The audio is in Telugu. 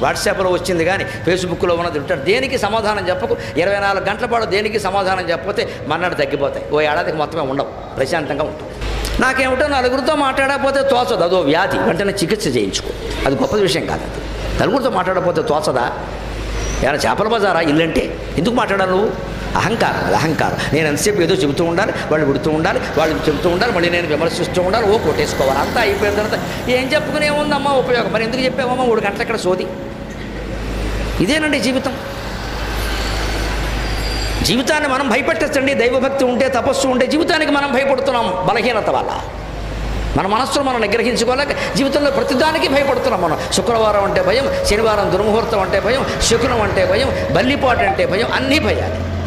వాట్సాప్లో వచ్చింది కానీ ఫేస్బుక్లో ఉన్నది ఉంటారు దేనికి సమాధానం చెప్పకు ఇరవై నాలుగు గంటల పాటు దేనికి సమాధానం చెప్పకపోతే మన్నాడు తగ్గిపోతాయి ఓ ఏడాదికి మొత్తమే ఉండవు ప్రశాంతంగా ఉంటుంది నాకేమిటో నలుగురితో మాట్లాడకపోతే తోచదు అదో వ్యాధి వెంటనే చికిత్స చేయించుకో అది గొప్ప విషయం కాదు అది నలుగురితో మాట్లాడకపోతే తోచదా ఏమైనా చేపల బజారా ఇల్లంటే ఎందుకు మాట్లాడాలి నువ్వు అహంకారం అది అహంకారం నేను ఎంతసేపు ఏదో చెబుతూ ఉండాలి వాళ్ళు విడుతూ ఉండాలి వాళ్ళు చెబుతూ ఉండాలి మళ్ళీ నేను విమర్శిస్తూ ఉండాలి ఓ కొట్టేసుకోవాలి అంతా అయిపోయిన తర్వాత ఏం చెప్పుకునే ఉందమ్మా ఉపయోగం మరి ఎందుకు చెప్పావమ్మా మూడు గంటల ఇక్కడ సోది ఇదేనండి జీవితం జీవితాన్ని మనం భయపెట్టచ్చండి దైవభక్తి ఉంటే తపస్సు ఉంటే జీవితానికి మనం భయపడుతున్నాం బలహీనత వల్ల మన మనస్సును మనం నిగ్రహించుకోలేక జీవితంలో ప్రతిదానికి భయపడుతున్నాం మనం శుక్రవారం అంటే భయం శనివారం దుర్ముహూర్తం అంటే భయం శకునం అంటే భయం బల్లిపాటు అంటే భయం అన్నీ భయాలు